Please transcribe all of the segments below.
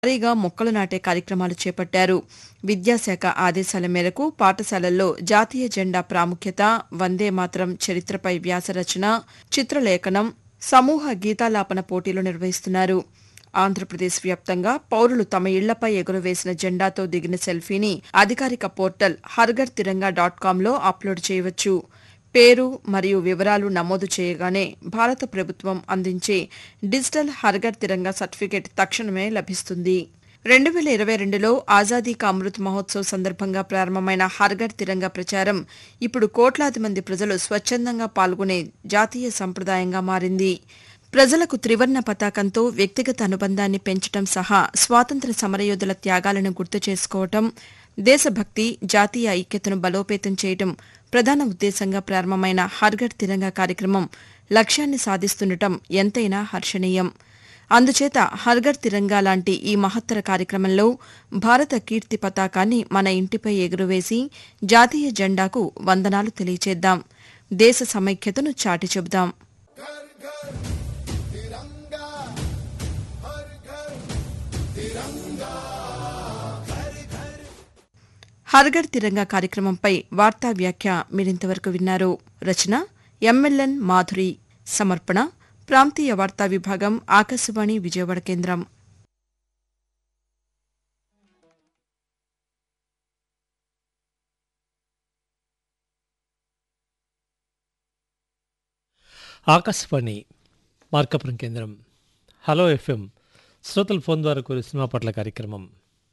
భారీగా మొక్కలు నాటే కార్యక్రమాలు చేపట్టారు విద్యాశాఖ ఆదేశాల మేరకు పాఠశాలల్లో జాతీయ జెండా ప్రాముఖ్యత వందే మాతరం చరిత్రపై వ్యాసరచన చిత్రలేఖనం సమూహ గీతాలాపన పోటీలు నిర్వహిస్తున్నారు ఆంధ్రప్రదేశ్ వ్యాప్తంగా పౌరులు తమ ఇళ్లపై ఎగురవేసిన జెండాతో దిగిన సెల్ఫీని అధికారిక పోర్టల్ హర్ఘర్ తిరంగా డాట్ కాంలో అప్లోడ్ చేయవచ్చు పేరు మరియు వివరాలు నమోదు చేయగానే భారత ప్రభుత్వం అందించే డిజిటల్ హర్ఘర్ తిరంగా సర్టిఫికేట్ తక్షణమే లభిస్తుంది రెండు వేల ఇరవై రెండులో ఆజాదీ కా అమృత్ మహోత్సవ్ సందర్భంగా ప్రారంభమైన హర్ఘర్ తిరంగా ప్రచారం ఇప్పుడు కోట్లాది మంది ప్రజలు స్వచ్ఛందంగా పాల్గొనే జాతీయ సంప్రదాయంగా మారింది ప్రజలకు త్రివర్ణ పతాకంతో వ్యక్తిగత అనుబంధాన్ని పెంచడం సహా స్వాతంత్ర సమరయోధుల త్యాగాలను గుర్తు చేసుకోవటం దేశభక్తి జాతీయ ఐక్యతను బలోపేతం చేయటం ప్రధాన ఉద్దేశంగా ప్రారంభమైన హర్ఘర్ తిరంగా కార్యక్రమం లక్ష్యాన్ని సాధిస్తుండటం ఎంతైనా హర్షణీయం అందుచేత హర్ఘర్ తిరంగా లాంటి ఈ మహత్తర కార్యక్రమంలో భారత కీర్తి పతాకాన్ని మన ఇంటిపై ఎగురవేసి జాతీయ జెండాకు వందనాలు తెలియచేద్దాం దేశ సమైక్యతను చాటి చెబుదాం హర్ఘర్ తిరంగా కార్యక్రమంపై వార్తా వ్యాఖ్య మీరింతవరకు విన్నారు రచన ఎంఎల్ఎన్ మాధురి సమర్పణ ప్రాంతీయ వార్తా విభాగం ఆకాశవాణి విజయవాడ కేంద్రం ఆకాశవాణి మార్కపురం కేంద్రం హలో ఎఫ్ఎం శ్రోతల ఫోన్ ద్వారా కోరి సినిమా పట్ల కార్యక్రమం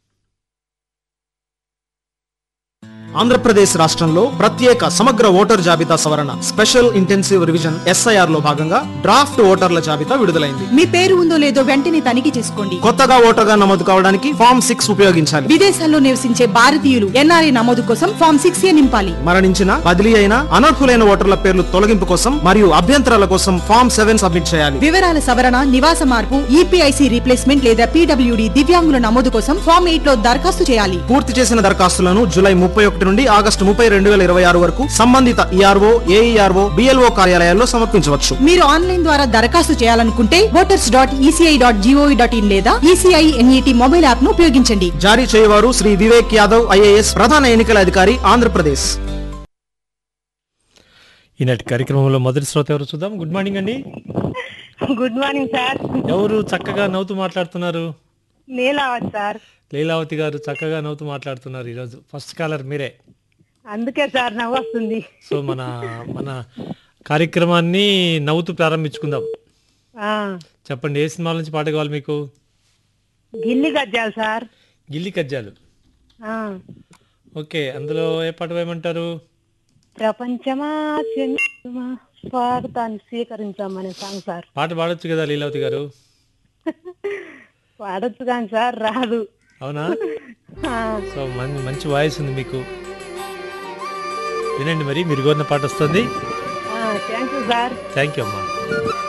ఆంధ్రప్రదేశ్ రాష్ట్రంలో ప్రత్యేక సమగ్ర ఓటర్ జాబితా సవరణ స్పెషల్ ఇంటెన్సివ్ రివిజన్ ఎస్ఐఆర్ లో భాగంగా డ్రాఫ్ట్ ఓటర్ల జాబితా విడుదలైంది మీ పేరు ఉందో లేదో వెంటనే తనిఖీ చేసుకోండి కొత్తగా ఓటర్గా నమోదు కావడానికి ఫామ్ సిక్స్ ఉపయోగించాలి విదేశాల్లో నివసించే భారతీయులు ఎన్ఆర్ఐ నమోదు కోసం ఫామ్ సిక్స్ ఏ నింపాలి మరణించిన బదిలీ అయిన అనర్హులైన ఓటర్ల పేర్లు తొలగింపు కోసం మరియు అభ్యంతరాల కోసం ఫామ్ సెవెన్ సబ్మిట్ చేయాలి వివరాల సవరణ నివాస మార్పు ఈపీఐసి రీప్లేస్మెంట్ లేదా పీడబ్ల్యూడి దివ్యాంగుల నమోదు కోసం ఫామ్ ఎయిట్ లో దరఖాస్తు చేయాలి పూర్తి చేసిన దరఖాస్తులను జూలై ముప్పై ఒకటి నుండి ఆగస్టు ముప్పై రెండు వేల ఇరవై ఆరు వరకు సంబంధిత ఈఆర్ఓ ఏఈఆర్ఓ బిఎల్ఓ కార్యాలయాల్లో సమర్పించవచ్చు మీరు ఆన్లైన్ ద్వారా దరఖాస్తు చేయాలనుకుంటే voters dot ECI dot GOV dot in లేదా ఈసీఐ ఎన్ఈటి మొబైల్ యాప్ ను ఉపయోగించండి జారీ చేయవారు శ్రీ వివేక్ యాదవ్ ఐఏఎస్ ప్రధాన ఎన్నికల అధికారి ఆంధ్రప్రదేశ్ ఈనాటి కార్యక్రమంలో మొదటి శ్రోత ఎవరు చూద్దాం గుడ్ మార్నింగ్ అండి గుడ్ మార్నింగ్ సార్ ఎవరు చక్కగా నవ్వుతూ మాట్లాడుతున్నారు నీలావత్ సార్ లీలావతి గారు చక్కగా నవ్వుతూ మాట్లాడుతున్నారు ఈరోజు ఫస్ట్ కాలర్ మీరే అందుకే సార్ నవ్వు వస్తుంది సో మన మన కార్యక్రమాన్ని నవ్వుతూ ప్రారంభించుకుందాం ఆ, చెప్పండి ఏ సినిమాల నుంచి పాట కావాలి మీకు గిల్లి గజ్జాలు సార్ గిల్లి కజ్జాలు ఆ, ఓకే అందులో ఏ పాట వేయమంటారు ప్రపంచమా చెందుమా స్వాగతాన్ని స్వీకరించామనే సాంగ్ సార్ పాట పాడొచ్చు కదా లీలావతి గారు వాడచ్చు కానీ సార్ రాదు అవునా ఆ, సో మం- మంచి వాయిస్ ఉంది మీకు వినండి మరి మీరు కోరిన పాట వస్తుంది ఆ, thank you sir thank you అమ్మా